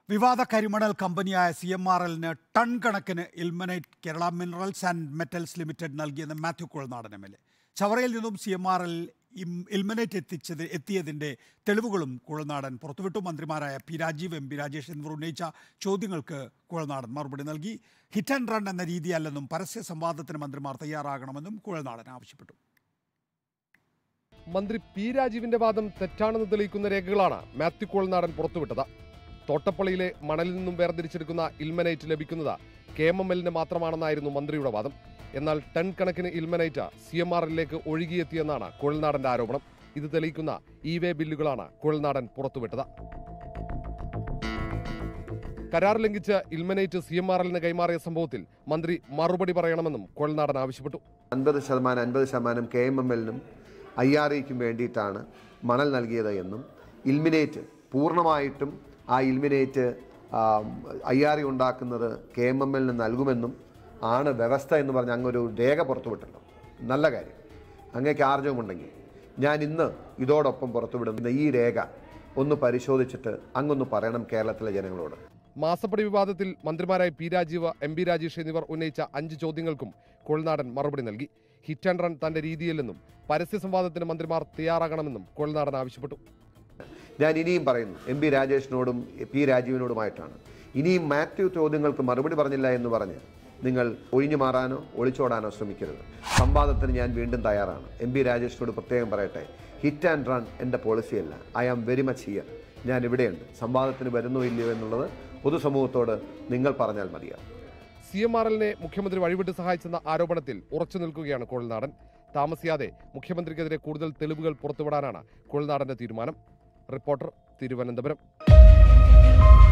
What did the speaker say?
വിവാദ കരിമണൽ കമ്പനിയായ സി എം ആർ എല്ലിന് ടൺ കണക്കിന് ilmenite Kerala minerals and metals limited നൽകിയെന്ന് Mathew Kuzhalnadan M L A ചവറയിൽ നിന്നും C M R L ilmenite എത്തിച്ചത് എത്തിയതിൻ്റെ തെളിവുകളും കുഴൽനാടൻ പുറത്തുവിട്ടു മന്ത്രിമാരായ P Rajeev M P Rajesh എന്നിവർ ഉന്നയിച്ച ചോദ്യങ്ങൾക്ക് കുഴൽനാടൻ മറുപടി നൽകി ഹിറ്റ് ആൻഡ് റൺ എന്ന രീതിയല്ലെന്നും പരസ്യ സംവാദത്തിന് മന്ത്രിമാർ തയ്യാറാകണമെന്നും കുഴൽനാടൻ ആവശ്യപ്പെട്ടു മന്ത്രി പി രാജീവിന്റെ വാദം തെറ്റാണെന്ന് തെളിയിക്കുന്ന രേഖകളാണ് മാത്യു കോൾനാടൻ പുറത്തുവിട്ടത് തോട്ടപ്പള്ളിയിലെ മണലിൽ നിന്നും വേർതിരിച്ചെടുക്കുന്ന ഇൽമനൈറ്റ് ലഭിക്കുന്നത് കെ എം എം എല്ലിന് മാത്രമാണെന്നായിരുന്നു മന്ത്രിയുടെ വാദം എന്നാൽ ടൺ കണക്കിന് ഇൽമനൈറ്റ് സി എം ആർ എല്ലിലേക്ക് ഒഴുകിയെത്തിയെന്നാണ് കുഴൽനാടന്റെ ആരോപണം ഇത് തെളിയിക്കുന്ന ഇ വേ ബില്ലുകളാണ് കുഴൽനാടൻ പുറത്തുവിട്ടത് കരാർ ലംഘിച്ച് ഇൽമനൈറ്റ് സി എം ആർ എല്ലിന് കൈമാറിയ സംഭവത്തിൽ മന്ത്രി മറുപടി പറയണമെന്നും കുഴൽനാടൻ ആവശ്യപ്പെട്ടു അൻപത് ശതമാനം അൻപത് ശതമാനം കെ എം എം എല്ലിനും ഐ ആർ ഇക്കും വേണ്ടിയിട്ടാണ് മണൽ നൽകിയത് എന്നും ഇൽമിനേറ്റ് പൂർണ്ണമായിട്ടും ആ ഇൽമിനേറ്റ് ഐ ആർ ഇ ഉണ്ടാക്കുന്നത് കെ എം എം എല്ലിന് നൽകുമെന്നും ആണ് വ്യവസ്ഥ എന്ന് പറഞ്ഞ് അങ്ങൊരു രേഖ പുറത്തുവിട്ടല്ലോ നല്ല കാര്യം അങ്ങേക്ക് ആർജവമുണ്ടെങ്കിൽ ഞാൻ ഇന്ന് ഇതോടൊപ്പം പുറത്തുവിടുന്ന ഈ രേഖ ഒന്ന് പരിശോധിച്ചിട്ട് അങ്ങൊന്ന് പറയണം കേരളത്തിലെ ജനങ്ങളോട് മാസപ്പടി വിവാദത്തിൽ മന്ത്രിമാരായ P Rajeev M P Rajesh എന്നിവർ ഉന്നയിച്ച അഞ്ച് ചോദ്യങ്ങൾക്കും കൊൾനാടൻ മറുപടി നൽകി ഹിറ്റ് ആൻഡ് റൺ തന്റെ രീതിയിലെന്നും പരസ്യ സംവാദത്തിന് മന്ത്രിമാർ തയ്യാറാകണമെന്നും കൊൾനാടൻ ആവശ്യപ്പെട്ടു ഞാൻ ഇനിയും പറയുന്നു എം പി രാജേഷിനോടും പി രാജീവിനോടുമായിട്ടാണ് ഇനിയും മാത്യു ചോദ്യങ്ങൾക്ക് മറുപടി പറഞ്ഞില്ല എന്ന് പറഞ്ഞ് നിങ്ങൾ ഒഴിഞ്ഞു മാറാനോ ഒളിച്ചോടാനോ ശ്രമിക്കരുത് സംവാദത്തിന് ഞാൻ വീണ്ടും തയ്യാറാണ് എം പി രാജേഷിനോട് പ്രത്യേകം പറയട്ടെ ഹിറ്റ് ആൻഡ് റൺ എൻ്റെ പോളിസിയല്ല I am very much here ഞാൻ ഇവിടെയുണ്ട് സംവാദത്തിന് വരുന്നോ ഇല്ലയോ എന്നുള്ളത് പൊതുസമൂഹത്തോട് നിങ്ങൾ പറഞ്ഞാൽ മതിയാകും സി എം ആർ എല്ലിനെ മുഖ്യമന്ത്രി വഴിവിട്ട് സഹായിച്ചെന്ന ആരോപണത്തിൽ ഉറച്ചു നിൽക്കുകയാണ് കൊൾനാടൻ താമസിയാതെ മുഖ്യമന്ത്രിക്കെതിരെ കൂടുതൽ തെളിവുകൾ പുറത്തുവിടാനാണ് കൊൾനാടന്റെ തീരുമാനം റിപ്പോർട്ടർ തിരുവനന്തപുരം